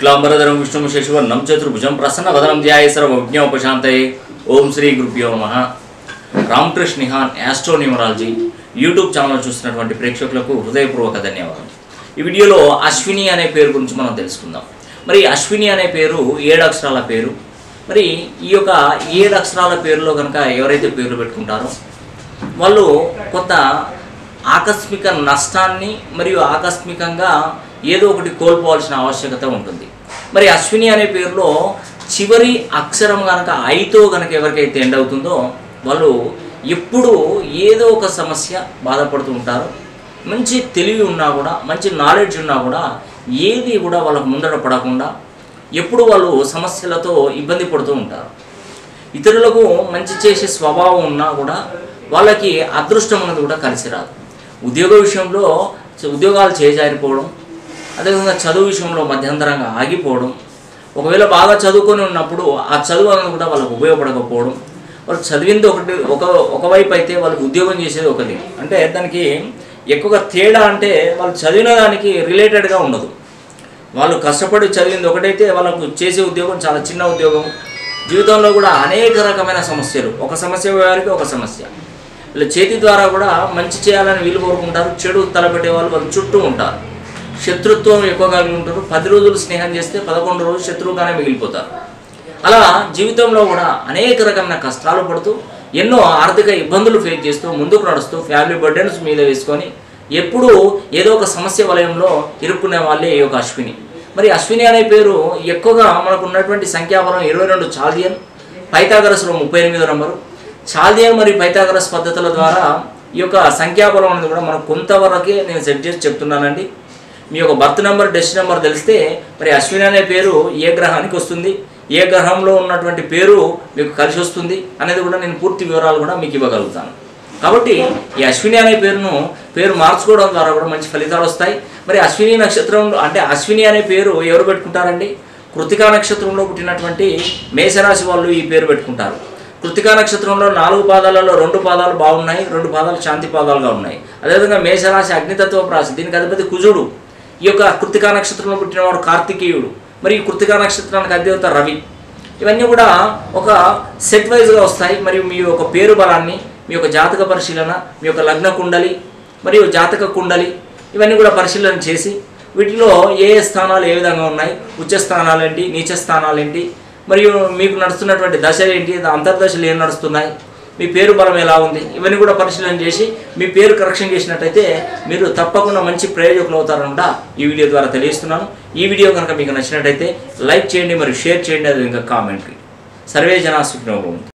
శుక్లాంబరధరం విష్ణుము శశివర్ణం చతుర్భుజం ప్రసన్న వదనం ధ్యాయ సర్వ విజ్ఞోపశాంతయే ఓం శ్రీ గురుభ్యో నమ Ramakrishna Nihan astro numerology YouTube channel చూస్తున్నటువంటి ప్రేక్షకులకు హృదయపూర్వక ధన్యవాదాలు ఈ వీడియోలో అశ్విని అనే పేరు గురించి మనం తెలుసుకుందాం మరి అశ్విని అనే పేరు ఏడు అక్షరాల పేరు మరి ఈ యొక్క ఏడు అక్షరాల పేరులో కనుక ఎవరైతే పేర్లు పెట్టుకుంటారో వాళ్ళు కొంత ఆకస్మిక నష్టాన్ని మరియు ఆకస్మికంగా ఏదో ఒకటి కోల్పోవాల్సిన ఆవశ్యకత ఉంటుంది మరి అశ్విని అనే పేరులో చివరి అక్షరం కనుక ఐతో కనుక ఎవరికైతే ఎండ్ అవుతుందో వాళ్ళు ఎప్పుడూ ఏదో ఒక సమస్య బాధపడుతూ ఉంటారు మంచి తెలివి ఉన్నా కూడా మంచి నాలెడ్జ్ ఉన్నా కూడా ఏది కూడా వాళ్ళకు ముందర పడకుండా ఎప్పుడు వాళ్ళు సమస్యలతో ఇబ్బంది పడుతూ ఉంటారు ఇతరులకు మంచి చేసే స్వభావం ఉన్నా కూడా వాళ్ళకి అదృష్టం అనేది కూడా కలిసి రాదు ఉద్యోగ విషయంలో ఉద్యోగాలు చేజారిపోవడం అదేవిధంగా చదువు విషయంలో మధ్యంతరంగా ఆగిపోవడం ఒకవేళ బాగా చదువుకొని ఉన్నప్పుడు ఆ చదువు అనేది కూడా వాళ్ళకు ఉపయోగపడకపోవడం వాళ్ళు చదివింది ఒకటి ఒక ఒకవైపు అయితే వాళ్ళకి ఉద్యోగం చేసేది ఒకటి అంటే దానికి ఎక్కువగా తేడా అంటే వాళ్ళు చదివిన దానికి రిలేటెడ్గా ఉండదు వాళ్ళు కష్టపడి చదివింది ఒకటైతే వాళ్ళకు చేసే ఉద్యోగం చాలా చిన్న ఉద్యోగం జీవితంలో కూడా అనేక రకమైన సమస్యలు ఒక సమస్య వారికి ఒక సమస్య వీళ్ళ చేతి ద్వారా కూడా మంచి చేయాలని వీళ్ళు కోరుకుంటారు చెడు తలపెట్టే వాళ్ళు వాళ్ళ చుట్టూ ఉంటారు శత్రుత్వం ఎక్కువ కలిగి ఉంటారు పది రోజులు స్నేహం చేస్తే పదకొండు రోజులు శత్రువుగానే మిగిలిపోతారు అలా జీవితంలో కూడా అనేక రకమైన కష్టాలు పడుతూ ఎన్నో ఆర్థిక ఇబ్బందులు ఫేస్ చేస్తూ ముందుకు నడుస్తూ ఫ్యామిలీ బర్డెన్స్ మీద వేసుకొని ఎప్పుడూ ఏదో ఒక సమస్య వలయంలో ఇరుక్కునే వాళ్ళే ఈ యొక్క అశ్విని మరి అశ్విని అనే పేరు ఎక్కువగా మనకు ఉన్నటువంటి సంఖ్యాబలం ఇరవై రెండు చాల్దియన్ పైథాగరస్లో ముప్పై ఎనిమిదో నంబరు చాల్దియన్ మరియు పైథాగరస్ పద్ధతుల ద్వారా ఈ యొక్క సంఖ్యాబలం అనేది కూడా మనం కొంతవరకే నేను సెట్ చేసి చెప్తున్నానండి మీ యొక్క బర్త్ నెంబర్ డెస్ట్ నెంబర్ తెలిస్తే మరి అశ్విని అనే పేరు ఏ గ్రహానికి వస్తుంది ఏ గ్రహంలో ఉన్నటువంటి పేరు మీకు కలిసి వస్తుంది అనేది కూడా నేను పూర్తి వివరాలు కూడా మీకు ఇవ్వగలుగుతాను కాబట్టి ఈ అశ్విని అనే పేరును పేరు మార్చుకోవడం ద్వారా కూడా మంచి ఫలితాలు వస్తాయి మరి అశ్విని నక్షత్రంలో అంటే అశ్విని అనే పేరు ఎవరు పెట్టుకుంటారండి కృతికా నక్షత్రంలో పుట్టినటువంటి మేషరాశి వాళ్ళు ఈ పేరు పెట్టుకుంటారు కృతికా నక్షత్రంలో నాలుగు పాదాలలో రెండు పాదాలు బాగున్నాయి రెండు పాదాలు శాంతి పాదాలుగా ఉన్నాయి అదేవిధంగా మేషరాశి అగ్నితత్వ రాశి దీనికి అధిపతి కుజుడు ఈ యొక్క కృతికా నక్షత్రంలో పుట్టినవాడు కార్తికేయుడు మరి ఈ కృతికా నక్షత్రానికి అధిదేవత రవి ఇవన్నీ కూడా ఒక సెట్ వైజ్గా వస్తాయి మరియు మీ యొక్క పేరు బలాన్ని మీ యొక్క జాతక పరిశీలన మీ యొక్క లగ్న కుండలి మరియు జాతక కుండలి ఇవన్నీ కూడా పరిశీలన చేసి వీటిలో ఏ ఏ స్థానాలు ఏ విధంగా ఉన్నాయి ఉచ్చ స్థానాలు ఏంటి నీచ స్థానాలు ఏంటి మరియు మీకు నడుస్తున్నటువంటి దశలు ఏంటి అంతర్దశలు ఏం నడుస్తున్నాయి మీ పేరు బలం ఎలా ఉంది ఇవన్నీ కూడా పరిశీలన చేసి మీ పేరు కరెక్షన్ చేసినట్టయితే మీరు తప్పకుండా మంచి ప్రయోజకులు అవుతారనమాట ఈ వీడియో ద్వారా తెలియజేస్తున్నాను ఈ వీడియో కనుక మీకు నచ్చినట్టయితే లైక్ చేయండి మరియు షేర్ చేయండి అది ఇంకా కామెంట్ సర్వే జనా సుఖినోభవం